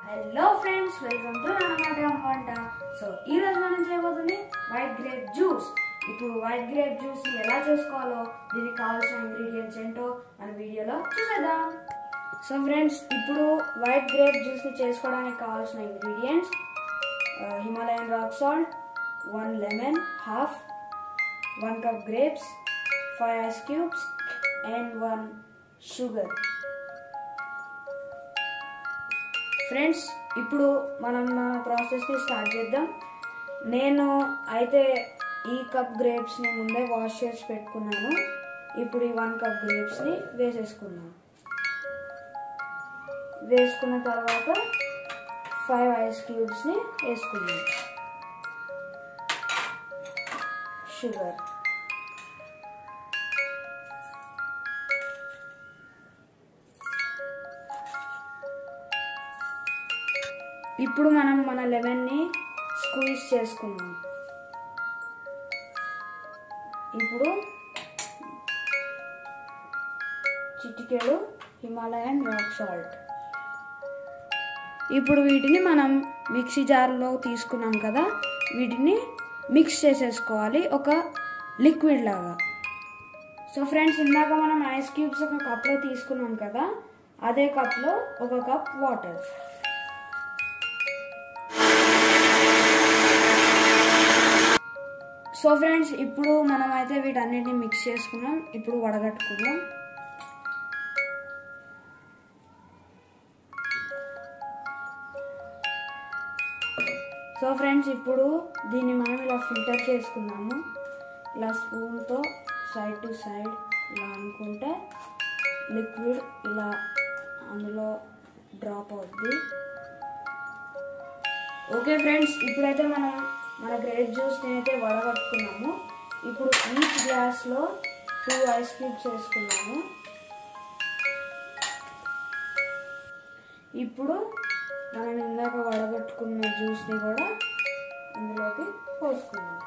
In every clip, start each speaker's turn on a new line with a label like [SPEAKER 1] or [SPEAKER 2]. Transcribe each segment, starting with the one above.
[SPEAKER 1] hello friends welcome to నాన్నమాట వంట so ఈ రోజు మనం చేయబోతుంది వైట్ గ్రేప్ జ్యూస్ ఇప్పుడు వైట్ గ్రేప్ జ్యూస్ ని ఎలా చేసుకోవాలో దీనికి కావాల్సిన ఇంగ్రీడియంట్స్ ఏంటో మన వీడియోలో చూసేద్దాం సో ఫ్రెండ్స్ ఇప్పుడు వైట్ గ్రేప్ జ్యూస్ ని చేసుకోవడానికి కావాల్సిన ingredients Himalayan rock salt one lemon half one cup grapes five ice cubes and one sugar friends ఇప్పుడు మనం మన ప్రాసెస్ని స్టార్ట్ చేద్దాం నేను అయితే ఈ కప్ గ్రేప్స్ని ముందే వాష్ చేసి పెట్టుకున్నాను ఇప్పుడు ఈ వన్ కప్ గ్రేప్స్ని వేసేసుకున్నాను వేసుకున్న తర్వాత ఫైవ్ ఐస్ క్యూబ్స్ని వేసుకున్నాను షుగర్ ఇప్పుడు మనం మన లెమన్ని స్క్వీజ్ చేసుకుందాం ఇప్పుడు చిటికెడు హిమాలయన్ రాక్ సాల్ట్ ఇప్పుడు వీటిని మనం మిక్సీ జార్లో తీసుకున్నాం కదా వీటిని మిక్స్ చేసేసుకోవాలి ఒక లిక్విడ్ లాగా సో ఫ్రెండ్స్ ఇందాక మనం ఐస్ క్యూబ్స్ ఒక కప్లో తీసుకున్నాం కదా అదే కప్లో ఒక కప్ వాటర్ సో ఫ్రెండ్స్ ఇప్పుడు మనం అయితే వీటన్నిటిని మిక్స్ చేసుకున్నాం ఇప్పుడు వడగట్టుకుందాం సో ఫ్రెండ్స్ ఇప్పుడు దీన్ని మనం ఇలా ఫిల్టర్ చేసుకున్నాము ఇలా స్పూన్తో సైడ్ టు సైడ్ ఇలా అనుకుంటే లిక్విడ్ ఇలా అందులో డ్రాప్ అవుద్ది ఓకే ఫ్రెండ్స్ ఇప్పుడైతే మనం మన గ్రేప్ జ్యూస్ని అయితే వడగట్టుకున్నాము ఇప్పుడు ఈచ్ గ్లాస్లో టూ ఐస్ క్యూబ్స్ వేసుకున్నాము ఇప్పుడు మనం ఇందాక వడగట్టుకున్న జ్యూస్ని కూడా ఇందులోకి పోసుకున్నాం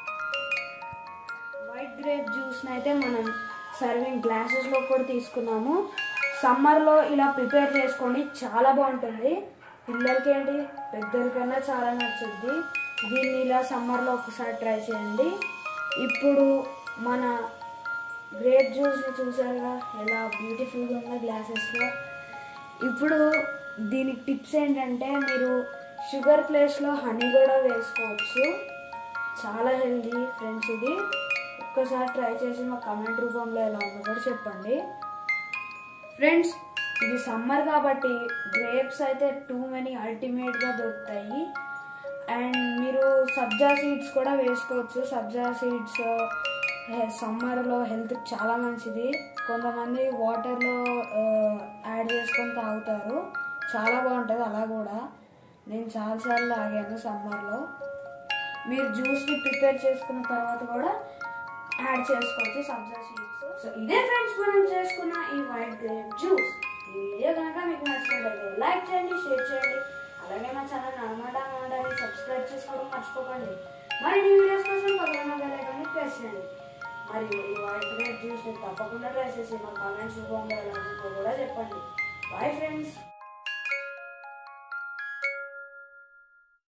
[SPEAKER 1] వైట్ గ్రేప్ జ్యూస్ని అయితే మనం సర్వింగ్ గ్లాసెస్లో కూడా తీసుకున్నాము సమ్మర్లో ఇలా ప్రిపేర్ చేసుకోండి చాలా బాగుంటుంది పిల్లలకి ఏంటి పెద్దలకన్నా చాలా నచ్చుద్ది దీన్ని ఇలా సమ్మర్లో ఒకసారి ట్రై చేయండి ఇప్పుడు మన గ్రేప్ జ్యూస్ని చూసారుగా ఎలా బ్యూటిఫుల్గా ఉందో గ్లాసెస్లో ఇప్పుడు దీనికి టిప్స్ ఏంటంటే మీరు షుగర్ ప్లేస్లో హనీ కూడా వేసుకోవచ్చు చాలా హెల్దీ ఫ్రెండ్స్ ఇది ఒక్కసారి ట్రై చేసి మా కమెంట్ రూపంలో ఎలా ఉందో కూడా చెప్పండి ఫ్రెండ్స్ ఇది సమ్మర్ కాబట్టి గ్రేప్స్ అయితే టూ మెనీ అల్టిమేట్గా దొరుకుతాయి అండ్ మీరు సబ్జా సీడ్స్ కూడా వేసుకోవచ్చు సబ్జా సీడ్స్ సమ్మర్లో హెల్త్కి చాలా మంచిది కొంతమంది వాటర్లో యాడ్ చేసుకొని తాగుతారు చాలా బాగుంటుంది అలా కూడా నేను చాలాసార్లు తాగాను సమ్మర్లో మీరు జ్యూస్ని ప్రిపేర్ చేసుకున్న తర్వాత కూడా యాడ్ చేసుకోవచ్చు సబ్జా సీడ్స్ సో ఇదే ఫ్రెండ్స్ మనం చేసుకున్న ఈ వైట్ గ్రేప్ జ్యూస్ ఈ వీడియో కనుక మీకు నచ్చినట్లయితే లైక్ చేయండి షేర్ చేయండి అలాగే మా ఛానల్ అనమాట అనమాటని సబ్స్క్రైబ్ చేసుకోవడం మర్చిపోకండి మరి ఈ వీడియోస్ కోసం పక్కన బెల్ ఐకాన్ని ప్రెస్ చేయండి మరియు ఈ వైట్ గ్రేప్ జ్యూస్ని తప్పకుండా ట్రై చేసి మా కామెంట్స్ రూపంలో ఎలా ఉందో కూడా చెప్పండి బాయ్ ఫ్రెండ్స్